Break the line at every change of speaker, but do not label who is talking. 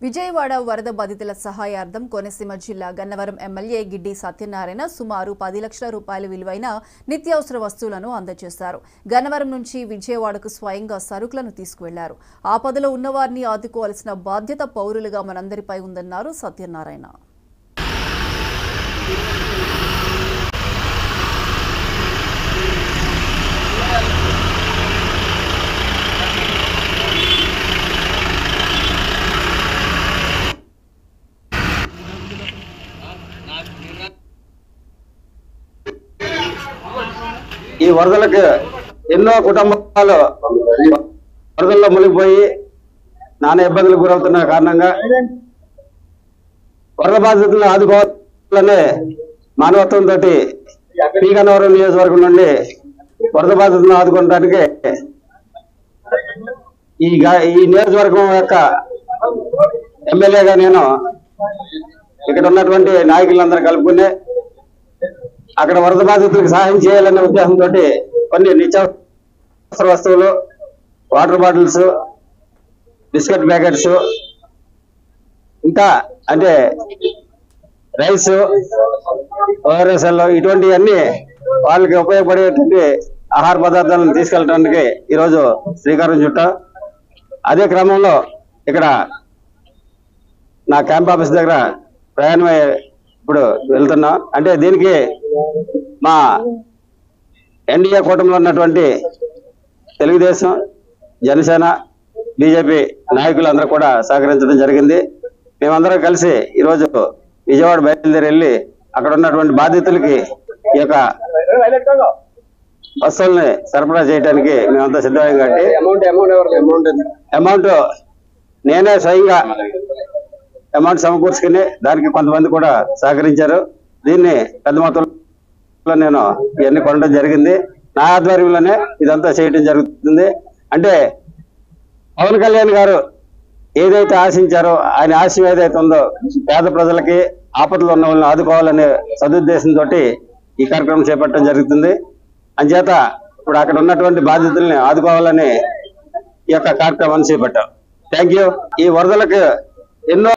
విజయవాడ వరద బాధితుల సహాయార్థం కోనసీమ జిల్లా గన్నవరం ఎమ్మెల్యే గిడ్డి సత్యనారాయణ సుమారు పది లక్షల రూపాయల విలువైన నిత్యావసర వస్తువులను అందజేశారు గన్నవరం నుంచి విజయవాడకు స్వయంగా సరుకులను తీసుకువెళ్లారు ఆపదలో ఉన్నవారిని ఆదుకోవాల్సిన బాధ్యత పౌరులుగా మనందరిపై ఉందన్నారు సత్యనారాయణ
ఈ వరదలకు ఎన్నో కుటుంబాలు వరదల్లో మునిగిపోయి నానా ఇబ్బందులకు గురవుతున్న కారణంగా వరద బాధితులను ఆదుకోవాలనే మానవత్వంతో పీగన్నవరం నియోజకవర్గం నుండి వరద బాధితులను ఆదుకోవడానికి ఈ గా- ఈ నియోజకవర్గం యొక్క ఎమ్మెల్యేగా నేను ఇక్కడ ఉన్నటువంటి నాయకులందరూ కలుపుకుని అక్కడ వరద బాధితులకు సహాయం చేయాలనే ఉద్దేశంతో కొన్ని నిత్యావసర వస్తువులు వాటర్ బాటిల్స్ బిస్కెట్ ప్యాకెట్స్ ఇంకా అంటే రైస్ ఓఆర్ఎస్ఎల్ ఇటువంటివన్నీ వాళ్ళకి ఉపయోగపడేటువంటి ఆహార పదార్థాలను తీసుకెళ్ళడానికి ఈరోజు శ్రీకారం చుట్టాం అదే క్రమంలో ఇక్కడ నా క్యాంప్ ఆఫీస్ దగ్గర ప్రయాణమై ఇప్పుడు వెళ్తున్నాం అంటే దీనికి మా ఎన్డీఏ కూటమిలో ఉన్నటువంటి తెలుగుదేశం జనసేన బీజేపీ నాయకులందరూ కూడా సహకరించడం జరిగింది మేమందరం కలిసి ఈరోజు విజయవాడ బయలుదేరి వెళ్ళి అక్కడ ఉన్నటువంటి బాధితులకి ఈ యొక్క వస్తువుల్ని సరఫరా చేయడానికి మేమంతా సిద్ధమయ్యాం కాబట్టి
అమౌంట్ అమౌంట్ ఎవరు అమౌంట్ ఎంత?
అమౌంట్ నేనే స్వయంగా అమౌంట్ సమకూర్చుకుని దానికి కొంతమంది కూడా సహకరించారు దీన్ని పెద్ద మొత్తంలో నేను ఇవన్నీ కొనడం జరిగింది నా ఆధ్వర్యంలోనే ఇదంతా చేయడం జరుగుతుంది అంటే పవన్ కళ్యాణ్ గారు ఏదైతే ఆశించారో ఆయన ఆశయం ఏదైతే ఉందో పేద ప్రజలకి ఆపదలో ఉన్న వాళ్ళని ఆదుకోవాలనే సదుద్దేశంతో ఈ కార్యక్రమం చేపట్టడం జరుగుతుంది అంచేత ఇప్పుడు అక్కడ ఉన్నటువంటి బాధితుల్ని ఆదుకోవాలని ఈ యొక్క కార్యక్రమాన్ని చేపట్టాం థ్యాంక్ యూ ఈ వరదలకు ఎన్నో